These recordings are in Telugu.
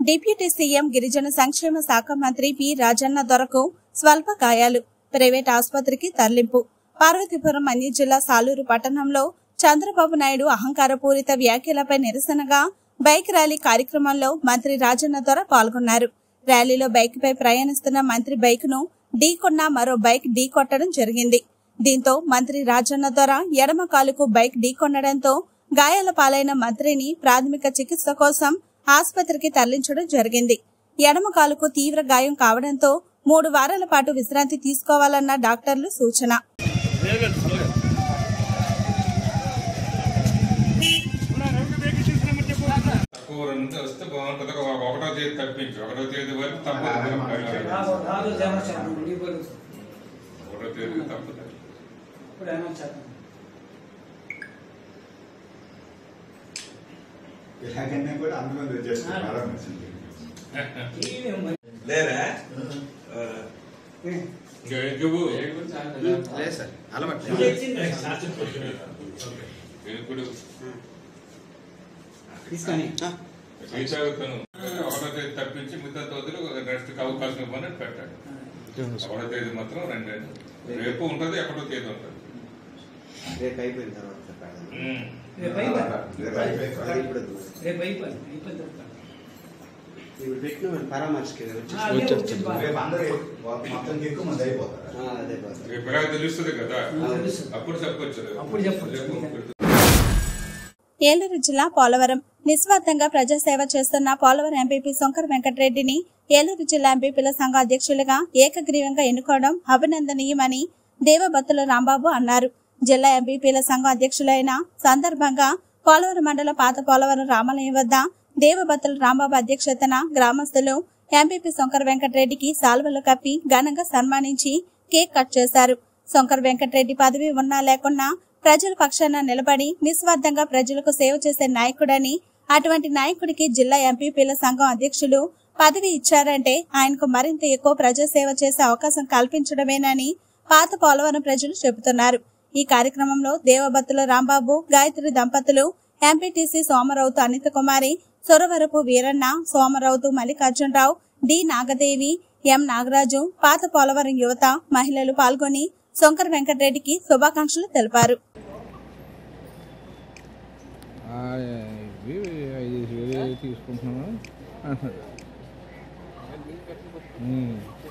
డిప్యూటీ సీఎం గిరిజన సంక్షేమ శాఖ మంత్రి పి రాజన్న దొరకు స్వల్ప గాయాలు ప్రైవేట్ ఆసుపత్రికి తరలింపు పార్వతీపురం అన్ని జిల్లా సాలూరు పట్టణంలో చంద్రబాబు నాయుడు అహంకారపూరిత వ్యాఖ్యలపై నిరసనగా బైక్ ర్యాలీ కార్యక్రమంలో మంత్రి రాజన్న దొర పాల్గొన్నారు ర్యాలీలో బైక్ పై ప్రయాణిస్తున్న మంత్రి బైక్ ను ఢీకొన్న మరో బైక్ ఢీకొట్టడం జరిగింది దీంతో మంత్రి రాజన్న దొర ఎడమ కాలుకు బైక్ ఢీకొనడంతో గాయాల పాలైన మంత్రిని ప్రాథమిక చికిత్స కోసం ఆసుపత్రికి తరలించడం జరిగింది ఎడమ కాలుకు తీవ్ర గాయం కావడంతో మూడు వారాల పాటు విశ్రాంతి తీసుకోవాలన్న డాక్టర్లు సూచన తక్కువ నుంచి వస్తే బాగుంటుంది ఒక ఒకటో తేదీ తప్పించు ఒకటో తేదీ వరకు తప్పదు రాదు జనం చెప్పండి నీ బదులు ఒకటో తేదీ తప్పదు ఇప్పుడు ఏమో చెప్పండి ఇలాగనే కూడా అందులో చేస్తాను ప్రారంభించింది టీవీ ఉంది. లేరా ఇంకా ఎగ్గు లేదు సార్ అలవాటు ఇది వచ్చింది. ఇప్పుడు తీసుకొని రీతాగుతాను ఒకటో తేదీ తప్పించి మిగతా తోదులు నెక్స్ట్ అవకాశం ఇవ్వని పెట్టాడు ఒకటో తేదీ మాత్రం రెండు రేపు ఉంటది ఒకటో తేదీ ఉంటది రేపు అయిపోయిన తర్వాత చెప్పాలి ఉమ్. రేపు అయిపోయి రేపు అయిపోయి- అది ఇప్పుడు రేపు అయిపోయి అయిపోయిన తర్వాత ఇప్పుడు పెట్టిన మన పరామర్శకి వచ్చి ఆ, రేపు వచ్చింది బాగా. రేపు అందరూ మొత్తం ఎక్కువ మంది అయిపోతారు ఆ, అదే బాధ రేపు ఎలా తెలుస్తుంది కదా ఆ, తెలుసు. అప్పుడు చెప్పొచ్చు రేపు. అప్పుడు చెప్పొచ్చు. రేపు ఏలూరు జిల్లా పోలవరం నిస్వార్థంగా ప్రజాసేవ చేస్తున్న పోలవరం ఎంపీపీ శంకర్ వెంకటరెడ్డిని ఏలూరు జిల్లా ఎంపీపీల సంఘ అధ్యక్షులుగా ఏకగ్రీవంగా ఎన్నుకోవడం అభినందనీయమని దేవబత్తుల రాంబాబు అన్నారు జిల్లా ఎంపీపీల సంఘం అధ్యక్షులైన సందర్భంగా పోలవరం మండల పాత పోలవరం రామాలయం వద్ద దేవబత్తుల రాంబాబు అధ్యక్షతన గ్రామస్తులు ఎంపీపీ శంకర్ వెంకటరెడ్డికి సాల్వలు కప్పి ఘనంగా సన్మానించి కేక్ కట్ చేశారు శంకర్ వెంకటరెడ్డి పదవి ఉన్నా లేకున్నా ప్రజల పక్షాన నిలబడి నిస్వార్థంగా ప్రజలకు సేవ చేసే నాయకుడని అటువంటి నాయకుడికి జిల్లా ఎంపీపీల సంఘం అధ్యక్షులు పదవి ఇచ్చారంటే ఆయనకు మరింత ఎక్కువ ప్రజాసేవ చేసే అవకాశం కల్పించడమేనని పాత పోలవరం ప్రజలు చెబుతున్నారు ఈ కార్యక్రమంలో దేవబత్తుల రాంబాబు గాయత్రి దంపతులు MPTC Somaravuthu Anitha Kumari Soravarapu Veeranna Somaravuthu Mallikarjunarao D Nagadevi M Nagaraju పాత పోలవరం యువత మహిళలు పాల్గొని శంకర్ వెంకటరెడ్డికి శుభాకాంక్షలు తెలిపారు ఆ, ఇవి ఐదు వేలు తీసుకుంటున్నాను ఉమ్.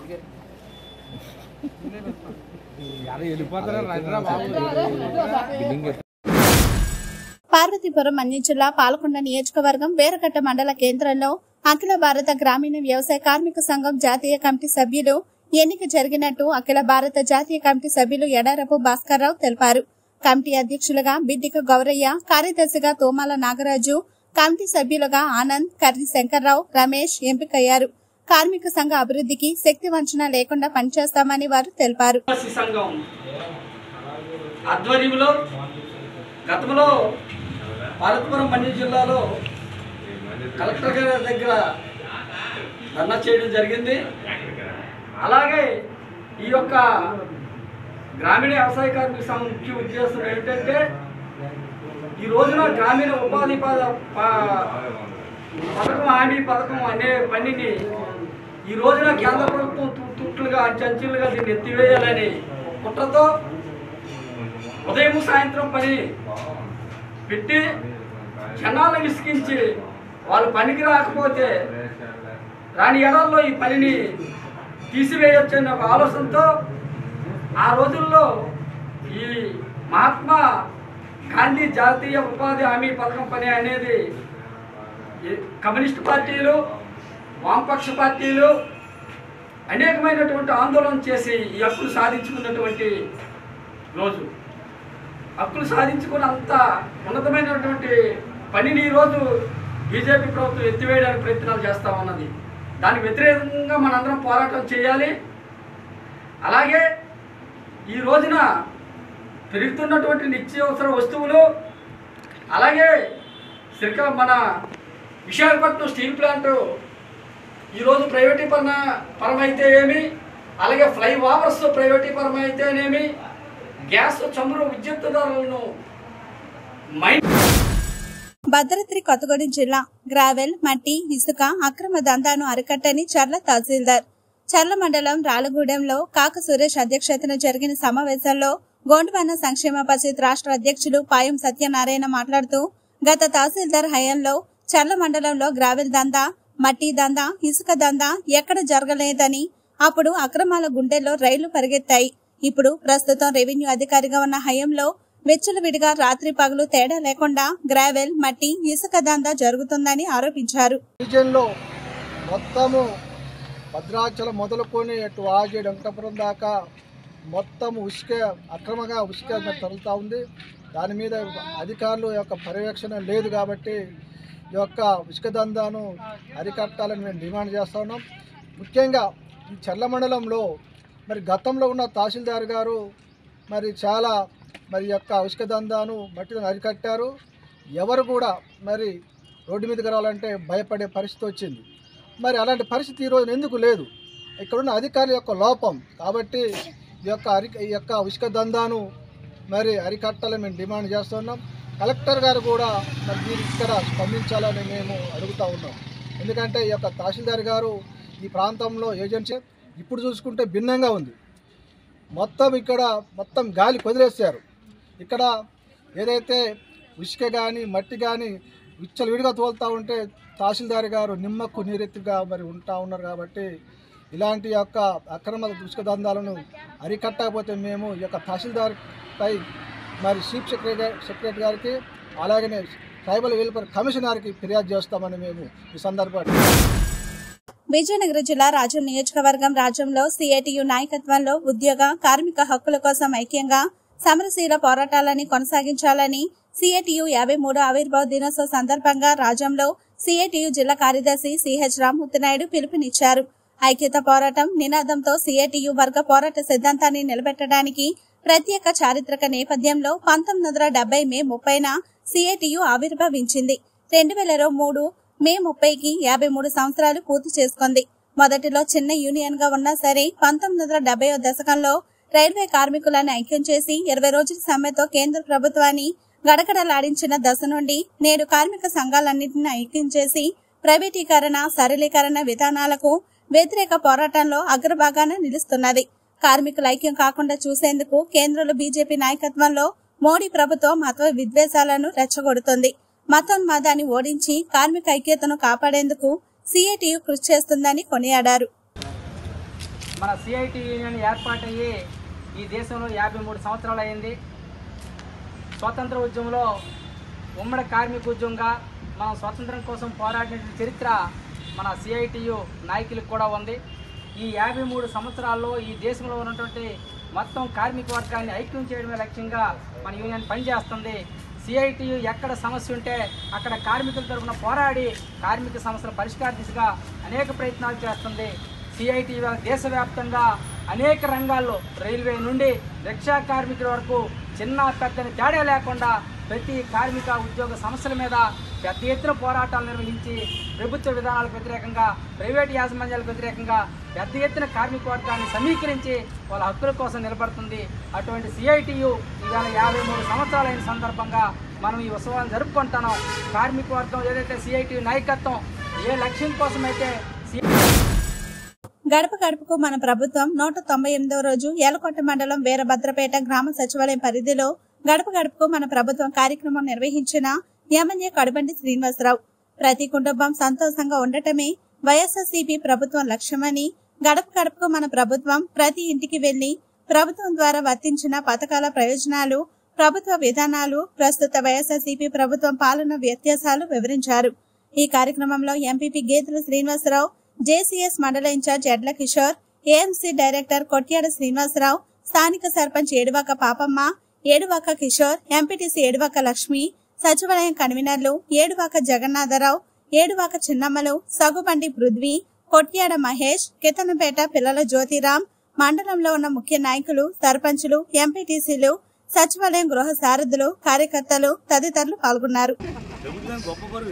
ఎలా వెళ్ళిపోతారా రండిరా బాబు బిల్డింగ్ ఎత్తు. పార్వతీపురం అన్ని జిల్లా పాలకొండ నియోజకవర్గం వేరకట్ట మండల కేంద్రంలో అఖిల భారత గ్రామీణ వ్యవసాయ కార్మిక సంఘం జాతీయ కమిటీ సభ్యులు ఎన్నిక జరిగినట్టు అఖిల భారత జాతీయ కమిటీ సభ్యులు ఎడారపు భాస్కర్రావు తెలిపారు కమిటీ అధ్యక్షులుగా బిడ్డిక గౌరయ్య కార్యదర్శిగా తోమాల నాగరాజు కమిటీ సభ్యులుగా ఆనంద్ కర్రి శంకర్రావు రమేష్ ఎంపికయ్యారు కార్మిక సంఘ అభివృద్ధికి శక్తి వంచన లేకుండా పనిచేస్తామని వారు తెలిపారు ఆదివాసీ సంఘం ఆధ్వర్యంలో గతంలో పార్వతీపురం మన్య జిల్లాలో కలెక్టర్ గారి దగ్గర ధర్నా చేయడం జరిగింది అలాగే ఈ యొక్క గ్రామీణ వ్యవసాయ కార్మిక సంఘం ముఖ్య ఉద్దేశం ఏంటంటే ఈ రోజున గ్రామీణ ఉపాధి పద ప- పథకం హామీ పథకం అనే పనిని ఈ రోజున కేంద్ర ప్రభుత్వం తు- తుట్లుగా అంచెలుగా దీన్ని ఎత్తివేయాలని కుట్రతో ఉదయం సాయంత్రం పని పెట్టి జనాలను విసిగించి వాళ్ళు పనికి రాకపోతే రాని ఎడల్లో ఈ పనిని తీసివేయొచ్చని ఒక ఆలోచనతో ఆ రోజుల్లో ఈ మహాత్మా గాంధీ జాతీయ ఉపాధి హామీ పథకం పని అనేది ఈ కమ్యూనిస్ట్ పార్టీలు వామపక్ష పార్టీలు అనేకమైనటువంటి ఆందోళన చేసి ఈ హక్కులు సాధించుకున్నటువంటి రోజు హక్కులు సాధించుకుని అంత ఉన్నతమైనటువంటి పనిని ఈరోజు బీజేపీ ప్రభుత్వం ఎత్తివేయడానికి ప్రయత్నాలు చేస్తూ ఉన్నది దానికి వ్యతిరేకంగా మనందరం పోరాటం చేయాలి అలాగే ఈ రోజున పెరుగుతున్నటువంటి నిత్యావసర వస్తువులు అలాగే శ్రీకా మన విశాఖపట్నం స్టీల్ ప్లాంట్ ఈరోజు ప్రైవేటీకరణ పరమైతే ఏమి అలాగే ఫ్లై ఓవర్స్ ప్రైవేటీకరణ అయితేనేమి గ్యాస్ చమురు విద్యుత్ ధరలను మైన్ భద్రాద్రి కొత్తగూడెం జిల్లా గ్రావెల్ మట్టి ఇసుక అక్రమ దందాను అరికట్టని చర్ల తహసీల్దార్ చర్ల మండలం రాలగూడెంలో కాక సురేష్ అధ్యక్షతన జరిగిన సమావేశంలో గోండువన్న సంక్షేమ పరిషత్ రాష్ట్ర అధ్యక్షులు పాయం సత్యనారాయణ మాట్లాడుతూ గత తహసీల్దార్ హయాంలో చర్ల మండలంలో గ్రావెల్ దందా మట్టి దందా ఇసుక దందా ఎక్కడ జరగలేదని అప్పుడు అక్రమాల గుండెల్లో రైళ్లు పరిగెత్తాయి ఇప్పుడు ప్రస్తుతం రెవెన్యూ అధికారిగా ఉన్న హయాంలో విడిగా రాత్రి పగలు తేడా లేకుండా గ్రావెల్ మట్టి ఇసుక దందా జరుగుతుందని ఆరోపించారు రీజియన్లో మొత్తము భద్రాచలం మొదలుకొని అటు ఆగి వెంకటపురం దాకా మొత్తం ఉసుక అక్రమంగా ఉసుక మరి తగులుతూ ఉంది దాని మీద అధికారుల యొక్క పర్యవేక్షణ లేదు కాబట్టి ఈ యొక్క ఉసుక దందాను అరికట్టాలని మేము డిమాండ్ చేస్తూ ఉన్నాం ముఖ్యంగా ఈ చర్ల మండలంలో మరి గతంలో ఉన్న తహసీల్దార్ గారు మరి చాలా మరి ఈ యొక్క ఉసుక దందాను మట్టిని అరికట్టారు ఎవరు కూడా మరి రోడ్డు మీదకి రావాలంటే భయపడే పరిస్థితి వచ్చింది మరి అలాంటి పరిస్థితి ఈరోజు ఎందుకు లేదు ఇక్కడున్న అధికారుల యొక్క లోపం కాబట్టి ఈ యొక్క అరి ఈ యొక్క ఉసుక దందాను మరి అరికట్టాలని మేము డిమాండ్ చేస్తున్నాం కలెక్టర్ గారు కూడా మరి మీరు ఇక్కడ స్పందించాలని మేము అడుగుతూ ఉన్నాం ఎందుకంటే ఈ యొక్క తహసీల్దార్ గారు ఈ ప్రాంతంలో ఏజెన్సీ ఇప్పుడు చూసుకుంటే భిన్నంగా ఉంది మొత్తం ఇక్కడ మొత్తం గాలి కుదిరేశారు ఇక్కడ ఏదైతే ఇసుక కానీ మట్టి కానీ విచ్చలవిడిగా తోలుతూ ఉంటే తహసీల్దార్ గారు నిమ్మక్కు నీరెత్తుగా మరి ఉంటా ఉన్నారు కాబట్టి ఇలాంటి యొక్క అక్రమ ఇసుక దందాలను అరికట్టకపోతే మేము ఈ యొక్క తహసీల్దార్ పై మరి చీఫ్ సెక్రటరీ సెక్రటరీ గారికి అలాగనే ట్రైబల్ వెల్ఫేర్ కమిషనర్కి ఫిర్యాదు చేస్తామని మేము ఈ సందర్భంగా విజయనగరం జిల్లా రాజుల నియోజకవర్గం రాజ్యంలో సిఐటియు నాయకత్వంలో ఉద్యోగ కార్మిక హక్కుల కోసం ఐక్యంగా సమరశీల పోరాటాలని కొనసాగించాలని సిఐటియు యాభై మూడు ఆవిర్భావ దినోత్సవ సందర్భంగా రాజ్యంలో సిఐటియు జిల్లా కార్యదర్శి సిహెచ్ రామ్మూర్తినాయుడు పిలుపునిచ్చారు ఐక్యత పోరాటం నినాదంతో సిఐటియు వర్గ పోరాట సిద్ధాంతాన్ని నిలబెట్టడానికి ప్రత్యేక చారిత్రక నేపథ్యంలో పంతొమ్మిది వందల డెబ్బై మే ముప్పైన సిఐటియు ఆవిర్భవించింది రెండు వేల మూడు మే ముప్పైకి యాభై మూడు సంవత్సరాలు పూర్తి చేసుకుంది మొదటిలో చిన్న యూనియన్ గా ఉన్నా సరే పంతొమ్మిది వందల డెబ్బై దశకంలో రైల్వే కార్మికులను ఐక్యం చేసి ఇరవై రోజుల సమ్మెతో కేంద్ర ప్రభుత్వాన్ని గడగడలాడించిన దశ నుండి నేడు కార్మిక సంఘాలన్నింటినీ ఐక్యం చేసి ప్రైవేటీకరణ సరళీకరణ విధానాలకు వ్యతిరేక పోరాటంలో అగ్రభాగాన నిలుస్తున్నది కార్మికుల ఐక్యం కాకుండా చూసేందుకు కేంద్రంలో బీజేపీ నాయకత్వంలో మోడీ ప్రభుత్వం మత విద్వేషాలను రెచ్చగొడుతుంది మతోన్మాదాన్ని ఓడించి కార్మిక ఐక్యతను కాపాడేందుకు సిఐటియు కృషి చేస్తుందని కొనియాడారు మన సిఐటి యూనియన్ ఏర్పాటయ్యి ఈ దేశంలో యాభై మూడు సంవత్సరాలు అయింది స్వాతంత్ర ఉద్యమంలో ఉమ్మడి కార్మిక ఉద్యమంగా మనం స్వాతంత్రం కోసం పోరాడిన చరిత్ర మన సిఐటియు నాయకులకు కూడా ఉంది ఈ యాభై మూడు సంవత్సరాల్లో ఈ దేశంలో ఉన్నటువంటి మొత్తం కార్మిక వర్గాన్ని ఐక్యం చేయడమే లక్ష్యంగా మన యూనియన్ పనిచేస్తుంది సిఐటియు ఎక్కడ సమస్య ఉంటే అక్కడ కార్మికుల తరఫున పోరాడి కార్మిక సమస్యల పరిష్కార దిశగా అనేక ప్రయత్నాలు చేస్తుంది సిఐటి ఇవాళ దేశవ్యాప్తంగా అనేక రంగాల్లో రైల్వే నుండి రిక్షా కార్మికుల వరకు చిన్న పెద్దని తేడా లేకుండా ప్రతి కార్మిక ఉద్యోగ సమస్యల మీద పెద్ద ఎత్తున పోరాటాలు నిర్వహించి ప్రభుత్వ విధానాలకు వ్యతిరేకంగా ప్రైవేట్ యాజమాన్యాలకు వ్యతిరేకంగా పెద్ద ఎత్తున కార్మిక వర్గాన్ని సమీకరించి వాళ్ళ హక్కుల కోసం నిలబడుతుంది అటువంటి సిఐటియు ఇవాళ యాభై మూడు సంవత్సరాలైన సందర్భంగా మనం ఈ ఉత్సవాన్ని జరుపుకుంటున్నాం కార్మిక వర్గం ఏదైతే సిఐటి నాయకత్వం ఏ లక్ష్యం కోసమైతే సి గడప గడపకు మన ప్రభుత్వం నూట తొంభై ఎనిమిదవ రోజు ఏలకొంట మండలం వీరభద్రపేట గ్రామ సచివాలయం పరిధిలో గడప గడపకు మన ప్రభుత్వం కార్యక్రమం నిర్వహించిన ఎమ్మెల్యే కడుబండి శ్రీనివాసరావు ప్రతి కుటుంబం సంతోషంగా ఉండటమే వైఎస్ఆర్సీపీ ప్రభుత్వం లక్ష్యమని గడప గడపకు మన ప్రభుత్వం ప్రతి ఇంటికి వెళ్లి ప్రభుత్వం ద్వారా వర్తించిన పథకాల ప్రయోజనాలు ప్రభుత్వ విధానాలు ప్రస్తుత వైఎస్ఆర్సీపీ ప్రభుత్వం పాలన వ్యత్యాసాలు వివరించారు ఈ కార్యక్రమంలో ఎంపీపీ గేతుల శ్రీనివాసరావు జేసీఎస్ మండల incharge Edla Kishore AMC director Kotyada Srinivasarao స్థానిక సర్పంచ్ ఏడువాక పాపమ్మ ఏడువాక కిషోర్ ఎంపీటీసీ ఏడువాక లక్ష్మి సచివాలయం కన్వీనర్లు ఏడువాక జగన్నాథరావు ఏడువాక చిన్నమ్మలు సగుబండి పృథ్వీ కొట్యాడ మహేష్ కితనపేట పిల్లల జ్యోతిరాం మండలంలో ఉన్న ముఖ్య నాయకులు సర్పంచులు ఎంపీటీసీలు సచివాలయం గృహ సారథులు కార్యకర్తలు తదితరులు పాల్గొన్నారు ప్రభుత్వం గొప్ప పరువు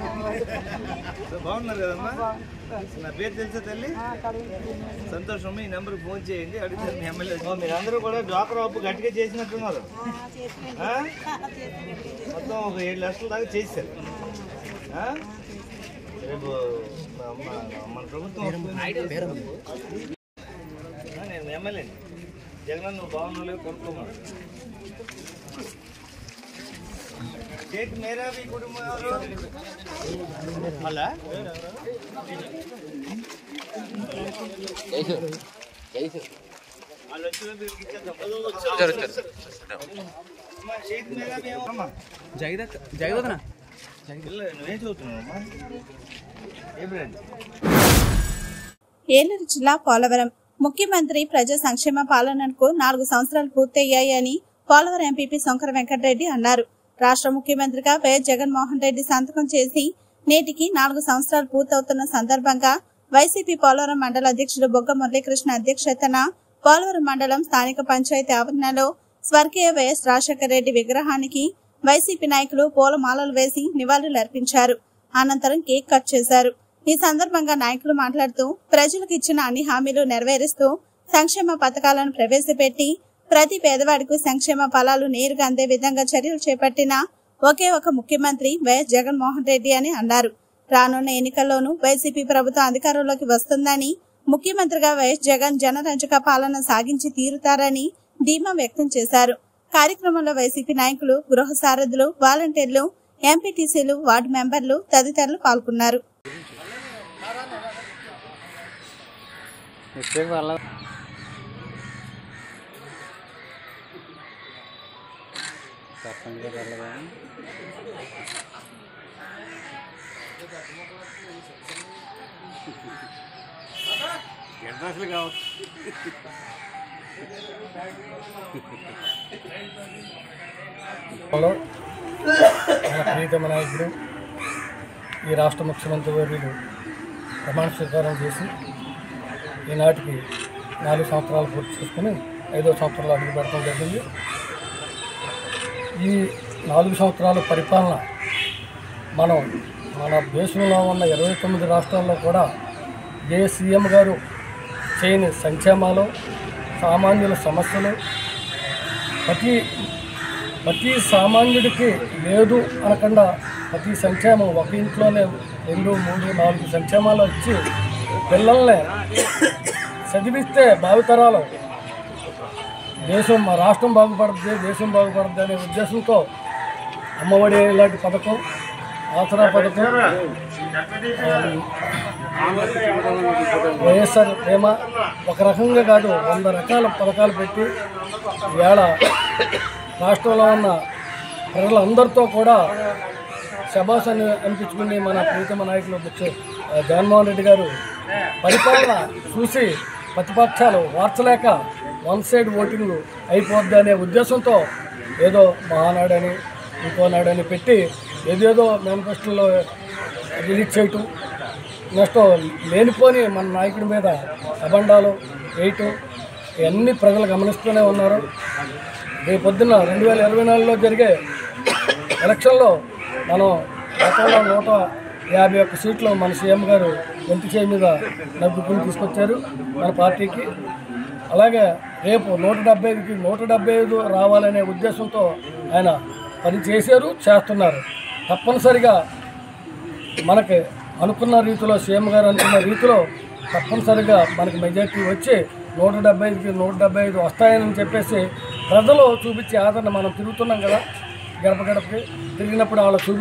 ఇది బాగున్నారు కదమ్మా నా పేరు తెలుసా తల్లి సంతోషం ఈ నెంబర్కి ఫోన్ చేయండి అడుగుతారు మీ ఎమ్మెల్యే మీరు అందరూ కూడా డ్వాక్రా అప్పు గట్టిగా చేసినట్టున్నారు ఆ? మొత్తం ఒక ఏడు లక్షల దాకా చేశారు ఆ? రేపు మా- మా- మన ప్రభుత్వం వస్తుంది. ఆ, నేను ఎమ్మెల్యే జగన్ నువ్వు బాగున్నావు కొనుక్కోమా కేక్ మేరా भी కుటుంబం మళ్ళా వాళ్ళు వచ్చిన మీరు ఇచ్చేద్దాం. అమ్మా, షేక్ మేరా भी ఏమో- అమ్మా. పిల్ల, నువ్వేం చదువుతున్నావు అమ్మా ఏ బ్రాండ్ ఏలూరు జిల్లా పోలవరం ముఖ్యమంత్రి ప్రజా సంక్షేమ పాలనకు నాలుగు సంవత్సరాలు పూర్తయ్యాయని పోలవరం ఎంపీపీ శంకర వెంకటరెడ్డి అన్నారు రాష్ట్ర ముఖ్యమంత్రిగా వైఎస్ జగన్మోహన్ రెడ్డి సంతకం చేసి నేటికి నాలుగు సంవత్సరాలు పూర్తవుతున్న సందర్భంగా వైసీపీ పోలవరం మండల అధ్యక్షుడు బొగ్గ మురళీకృష్ణ అధ్యక్షతన పోలవరం మండలం స్థానిక పంచాయతీ ఆవరణలో స్వర్గీయ వైఎస్ రాజశేఖర రెడ్డి విగ్రహానికి వైసీపీ నాయకులు పూలమాలలు వేసి నివాళులర్పించారు అనంతరం కేక్ కట్ చేశారు ఈ సందర్భంగా నాయకులు మాట్లాడుతూ ప్రజలకు ఇచ్చిన అన్ని హామీలు నెరవేరుస్తూ సంక్షేమ పథకాలను ప్రవేశపెట్టి ప్రతి పేదవాడికి సంక్షేమ ఫలాలు నేరుగా అందే విధంగా చర్యలు చేపట్టిన ఒకే ఒక ముఖ్యమంత్రి వైఎస్ జగన్మోహన్ రెడ్డి అని అన్నారు రానున్న ఎన్నికల్లోనూ వైసీపీ ప్రభుత్వం అధికారంలోకి వస్తుందని ముఖ్యమంత్రిగా వైఎస్ జగన్ జనరంజక పాలన సాగించి తీరుతారని ధీమా వ్యక్తం చేశారు కార్యక్రమంలో వైసీపీ నాయకులు గృహ సారథులు వాలంటీర్లు ఎంపీటీసీలు వార్డు మెంబర్లు తదితరులు పాల్గొన్నారు లో మన ప్రీతమ నాయకుడు ఈ రాష్ట్ర ముఖ్యమంత్రి వర్యులు ప్రమాణ స్వీకారం చేసి ఈనాటికి నాలుగు సంవత్సరాలు పూర్తి చేసుకుని ఐదో సంవత్సరాలు అడుగు పెడతాం జరిగింది ఈ నాలుగు సంవత్సరాల పరిపాలన మనం మన దేశంలో ఉన్న ఇరవై తొమ్మిది రాష్ట్రాల్లో కూడా ఏ సీఎం గారు చేయని సంక్షేమాలు సామాన్యుల సమస్యలు ప్రతి ప్రతి సామాన్యుడికి లేదు అనకుండా ప్రతి సంక్షేమం ఒక ఇంట్లోనే రెండు మూడు నాలుగు సంక్షేమాలు ఇచ్చి పిల్లల్ని చదివిస్తే భావితరాలు దేశం మా రాష్ట్రం బాగుపడుతుంది దేశం బాగుపడుతుంది అనే ఉద్దేశంతో అమ్మఒడి ఇలాంటి పథకం ఆసరా పథకం ఆ, వైఎస్ఆర్ ప్రేమ ఒక రకంగా కాదు వంద రకాల పథకాలు పెట్టి ఇవాళ రాష్ట్రంలో ఉన్న ప్రజలందరితో కూడా శబాస్ అని అనిపించుకుని మన ప్రీతమ నాయకులు ముఖ్య ఆ, జగన్మోహన్ రెడ్డి గారు పరిపాలన చూసి ప్రతిపక్షాలు వార్చలేక వన్ సైడ్ ఓటింగ్ అయిపోద్ది అనే ఉద్దేశంతో ఏదో మహానాడని ఇంకో నాడని పెట్టి ఏదేదో మేనిఫెస్టోలో రిలీజ్ చేయటం నెక్స్ట్ లేనిపోని మన నాయకుడి మీద అబండాలు వేయటం ఇవన్నీ ప్రజలు గమనిస్తూనే ఉన్నారు రేపొద్దున రెండు వేల ఇరవై నాలుగులో జరిగే ఎలక్షన్లో మనం గతంలో నూట యాభై ఒక్క సీట్లు మన సీఎం గారు వెంటి చేయి మీద నగ్గుకుని తీసుకొచ్చారు మన పార్టీకి అలాగే రేపు నూట డెబ్బై ఐదుకి నూట డెబ్బై ఐదు రావాలనే ఉద్దేశంతో ఆయన పని చేశారు చేస్తున్నారు తప్పనిసరిగా మనకి అనుకున్న రీతిలో సీఎం గారు అనుకున్న రీతిలో తప్పనిసరిగా మనకి మెజార్టీ వచ్చి నూట డెబ్బై ఐదుకి నూట డెబ్బై ఐదు వస్తాయని చెప్పేసి ప్రజలు చూపించే ఆదరణ మనం తిరుగుతున్నాం కదా గడప గడపకి తిరిగినప్పుడు వాళ్ళ చూపి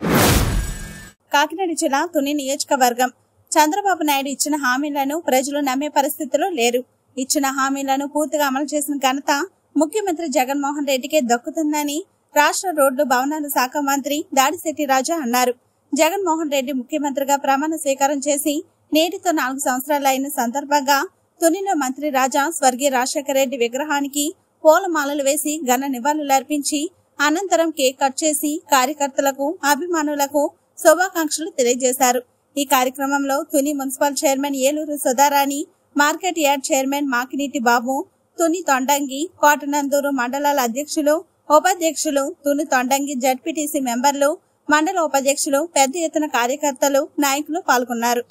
కాకినాడ జిల్లా తుని నియోజకవర్గం చంద్రబాబు నాయుడు ఇచ్చిన హామీలను ప్రజలు నమ్మే పరిస్థితిలో లేరు ఇచ్చిన హామీలను పూర్తిగా అమలు చేసిన ఘనత ముఖ్యమంత్రి జగన్మోహన్ రెడ్డికే దక్కుతుందని రాష్ట్ర రోడ్లు భవనాల శాఖ మంత్రి దాడిశెట్టి రాజా అన్నారు జగన్మోహన్ రెడ్డి ముఖ్యమంత్రిగా ప్రమాణ స్వీకారం చేసి నేటితో నాలుగు సంవత్సరాలు అయిన సందర్భంగా తునిలో మంత్రి రాజా స్వర్గీయ రాజశేఖర రెడ్డి విగ్రహానికి పూలమాలలు వేసి ఘన నివాళులర్పించి అనంతరం కేక్ కట్ చేసి కార్యకర్తలకు అభిమానులకు శుభాకాంక్షలు తెలియజేశారు ఈ కార్యక్రమంలో Tuni municipal chairman Eluru Sudharani market yard chairman Makineeti Babu Tuni Thondangi Kotananduru మండలాల అధ్యక్షులు ఉపాధ్యక్షులు తుని తొండంగి జడ్పీటీసీ మెంబర్లు మండల ఉపాధ్యక్షులు పెద్ద ఎత్తున కార్యకర్తలు నాయకులు పాల్గొన్నారు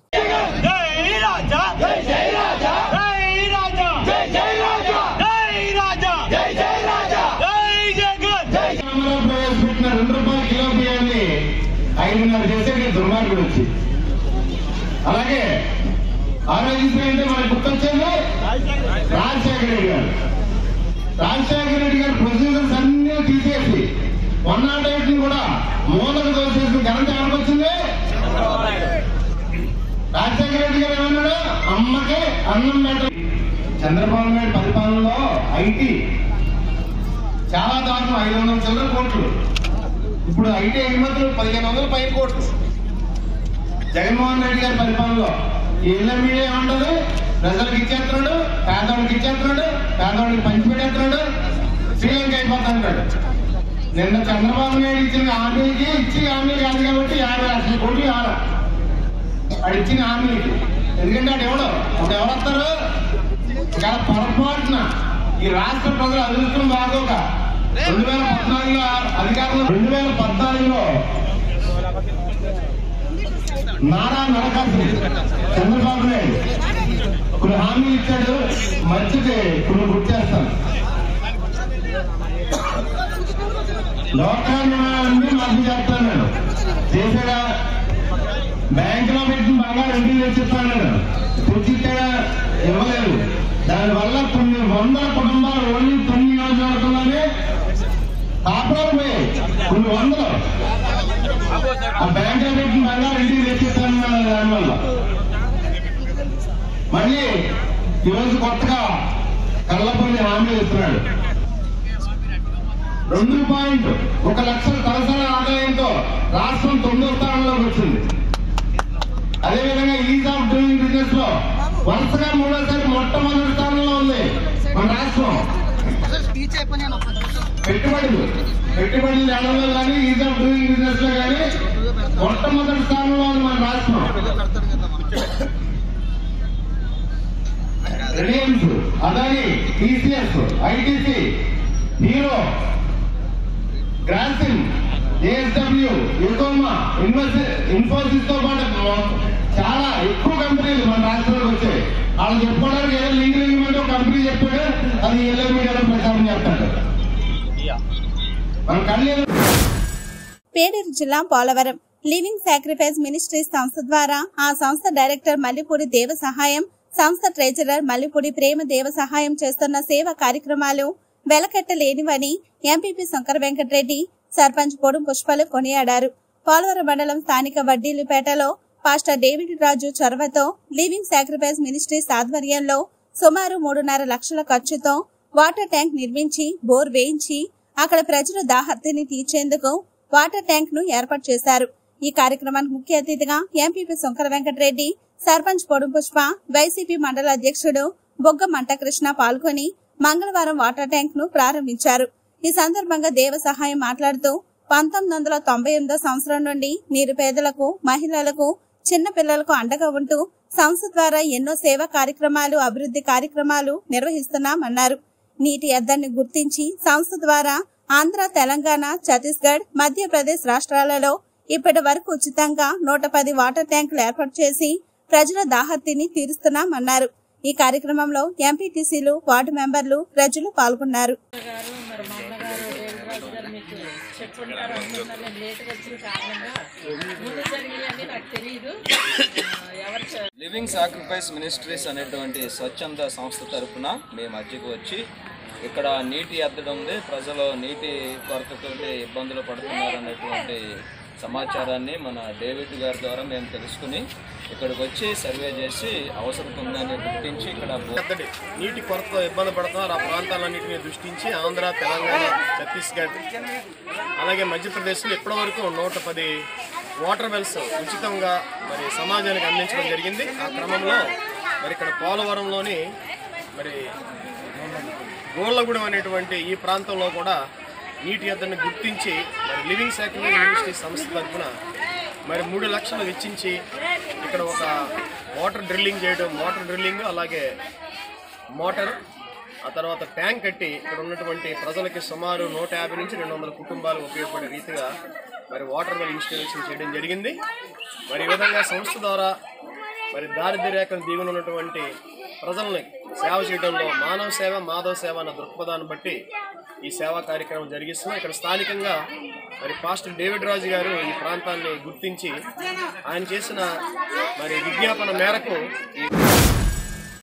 ప్రవేశపెట్టిన రెండు రూపాయల కిలో బియ్యాన్ని ఐదున్నర చేసే దుర్మార్గం దుర్మార్గుడు వచ్చి అలాగే ఆరోగ్యశ్రీ అంటే మనకు గుర్తొచ్చేది రాజశేఖర రెడ్డి గారు రాజశేఖర రెడ్డి గారి ప్రొసీజర్స్ అన్ని తీసేసి వన్ నాట్ ఎయిట్ ని కూడా మూలకు దోసేసిన ఘనత ఎవరికి వచ్చింది రాజశేఖర రెడ్డి గారు ఏమన్నాడు అమ్మకి అన్నం పెట్ట చంద్రబాబు నాయుడు పరిపాలనలో ఐటీ చాలా దారుణం ఐదు వందల చిల్లర కోట్లు ఇప్పుడు ఐటీ ఎగుమతులు పదిహేను వందల పైన కోట్లు జగన్మోహన్ రెడ్డి గారి పరిపాలనలో ఈ ఇళ్ళ మీడియా ఏమంటది ప్రజలకు ఇచ్చేస్తున్నాడు పేదవాడికి ఇచ్చేస్తున్నాడు పేదవాడికి పంచిపెట్టేస్తున్నాడు శ్రీలంక అయిపోతాడు నిన్న చంద్రబాబు నాయుడు ఇచ్చిన హామీకి ఇచ్చి హామీలు కాదు కాబట్టి యాభై లక్షల కోట్లు ఆడ వాడు ఇచ్చిన హామీకి ఎందుకంటే అటు ఎవడు అప్పుడు ఎవరు వస్తారు ఇక్కడ పొరపాటున ఈ రాష్ట్ర ప్రజల అదృష్టం బాగోక రెండు వేల పద్నాలుగులో అధికారంలో రెండు వేల పద్నాలుగులో నారా నరకాసు చంద్రబాబు నాయుడు ఇప్పుడు హామీ ఇచ్చాడు మంచిది ఇప్పుడు గుర్తు చేస్తాను లోకాన్ని మాకు చెప్తాను నేను చేసాడా బ్యాంక్ లో పెట్టిన బంగారు ఇంటికి తెచ్చిస్తాను తెచ్చిచ్చాడా ఇవ్వలేదు దానివల్ల కొన్ని వందల కుటుంబాలు ఓన్లీ తొమ్మిది నియోజకవర్గంలోనే కాపురాలు పోయాయి కొన్ని వందలు ఆ బ్యాంక్ లో పెట్టిన బంగారు ఇంటికి తెచ్చిస్తాను దానివల్ల మళ్ళీ ఈరోజు కొత్తగా కళ్ళపల్లి హామీ ఇస్తున్నాడు రెండు పాయింట్ ఒక లక్షల తలసరి ఆదాయంతో రాష్ట్రం తొమ్మిదో స్థానంలోకి వచ్చింది అదేవిధంగా ఈజ్ ఆఫ్ డూయింగ్ బిజినెస్ లో వరుసగా మూడోసారి మొట్టమొదటి స్థానంలో ఉంది మన రాష్ట్రం పెట్టుబడులు పెట్టుబడులు తేడంలో కానీ ఈజ్ ఆఫ్ డూయింగ్ బిజినెస్ లో కానీ మొట్టమొదటి స్థానంలో ఉంది మన రాష్ట్రం Reliance Adani TCS ITC Hero Grasim ASW ఎకోమా ఇన్ఫోసిస్ తో పాటు చాలా ఎక్కువ కంపెనీలు మన రాష్ట్రంలోకి వచ్చాయి వాళ్ళు చెప్పుకోవడానికి ఏదో లింక్ లింక్ ఒక కంపెనీ చెప్పాడు అది ఎల్లో మీడియాలో ప్రచారం చేస్తాడు మన కళ్ళు పేడూరు జిల్లా పోలవరం లివింగ్ సాక్రిఫైస్ మినిస్ట్రీస్ సంస్థ ద్వారా ఆ సంస్థ డైరెక్టర్ మల్లిపూడి దేవ సహాయం సంస్థ ట్రెజరర్ మల్లిపూడి ప్రేమ దేవ సహాయం చేస్తున్న సేవా కార్యక్రమాలు వెలకట్టలేనివని ఎంపీపీ శంకర వెంకటరెడ్డి సర్పంచ్ పొడు పుష్పలు కొనియాడారు పోలవరం మండలం స్థానిక వడ్డీలుపేటలో పాస్టర్ డేవిడ్ రాజు చొరవతో లివింగ్ సాక్రిఫైస్ మినిస్ట్రీస్ ఆధ్వర్యంలో సుమారు మూడున్నర లక్షల ఖర్చుతో వాటర్ ట్యాంక్ నిర్మించి బోర్ వేయించి అక్కడ ప్రజల దాహర్తిని తీర్చేందుకు వాటర్ ట్యాంక్ ను ఏర్పాటు చేశారు ఈ కార్యక్రమానికి ముఖ్య అతిథిగా ఎంపీపీ శంకర వెంకటరెడ్డి సర్పంచ్ పొడు పుష్ప వైసీపీ మండల అధ్యక్షుడు బొగ్గ మంటకృష్ణ పాల్గొని మంగళవారం వాటర్ ట్యాంక్ ను ప్రారంభించారు ఈ సందర్భంగా దేవ సహాయం మాట్లాడుతూ పంతొమ్మిది వందల తొంభై ఎనిమిదో సంవత్సరం నుండి నిరుపేదలకు మహిళలకు చిన్న పిల్లలకు అండగా ఉంటూ సంస్థ ద్వారా ఎన్నో సేవా కార్యక్రమాలు అభివృద్ధి కార్యక్రమాలు నిర్వహిస్తున్నామన్నారు నీటి ఎద్దడిని గుర్తించి సంస్థ ద్వారా ఆంధ్ర తెలంగాణ ఛత్తీస్గఢ్ మధ్యప్రదేశ్ రాష్ట్రాలలో ఇప్పటి వరకు ఉచితంగా నూట పది వాటర్ ట్యాంకులు ఏర్పాటు చేసి ప్రజల దాహర్తిని తీరుస్తున్నామన్నారు ఈ కార్యక్రమంలో ఎంపీటీసీలు వార్డు మెంబర్లు ప్రజలు పాల్గొన్నారు చెప్పుంటారు అనుకుంటున్నారు నేను లేట్గా వచ్చిన కారణంగా ముందు జరిగినవి నాకు తెలియదు ఎవరు చె- లివింగ్ సాక్రిఫైస్ మినిస్ట్రీస్ అనేటువంటి స్వచ్ఛంద సంస్థ తరపున మేము మధ్యకు వచ్చి ఇక్కడ నీటి ఎద్దడం ఉంది ప్రజలు నీటి కొరతతో ఇబ్బందులు పడుతున్నారు అనేటువంటి సమాచారాన్ని మన డేవిడ్ గారి ద్వారా మేము తెలుసుకుని ఇక్కడికి వచ్చి సర్వే చేసి అవసరం ఉందని గుర్తించి ఇక్కడ బో- పెద్దది నీటి కొరతతో ఇబ్బంది పడుతున్నారు ఆ ప్రాంతాలన్నింటినీ దృష్టించి ఆంధ్ర తెలంగాణ ఛత్తీస్గఢ్ అలాగే మధ్యప్రదేశ్లో ఇప్పటి వరకు నూట పది వాటర్ వెల్స్ ఉచితంగా మరి సమాజానికి అందించడం జరిగింది ఆ క్రమంలో మరి ఇక్కడ పోలవరంలోని మరి గోళ్ళగూడెం అనేటువంటి ఈ ప్రాంతంలో కూడా నీటి ఎద్దడిని గుర్తించి మరి లివింగ్ సాక్రిఫైస్ మినిస్ట్రీ సంస్థ తరఫున మరి మూడు లక్షలు వెచ్చించి ఇక్కడ ఒక వాటర్ డ్రిల్లింగ్ చేయడం వాటర్ డ్రిల్లింగ్ అలాగే మోటార్ ఆ తర్వాత ట్యాంక్ కట్టి ఇక్కడ ఉన్నటువంటి ప్రజలకి సుమారు నూట యాభై నుంచి రెండు వందల కుటుంబాలు ఉపయోగపడే రీతిగా మరి వాటర్ వెల్ ఇన్స్టాలేషన్ చేయడం జరిగింది మరి ఈ విధంగా సంస్థ ద్వారా మరి దారిద్ర్య రేఖను దిగున ఉన్నటువంటి ప్రజల్ని సేవ చేయడంలో మానవ సేవ మాధవ సేవ అన్న దృక్పథాన్ని బట్టి ఈ సేవా కార్యక్రమం జరిగిస్తున్నాం ఇక్కడ స్థానికంగా మరి పాస్టర్ డేవిడ్ రాజు గారు ఈ ప్రాంతాన్ని గుర్తించి ఆయన చేసిన మరి విజ్ఞాపన మేరకు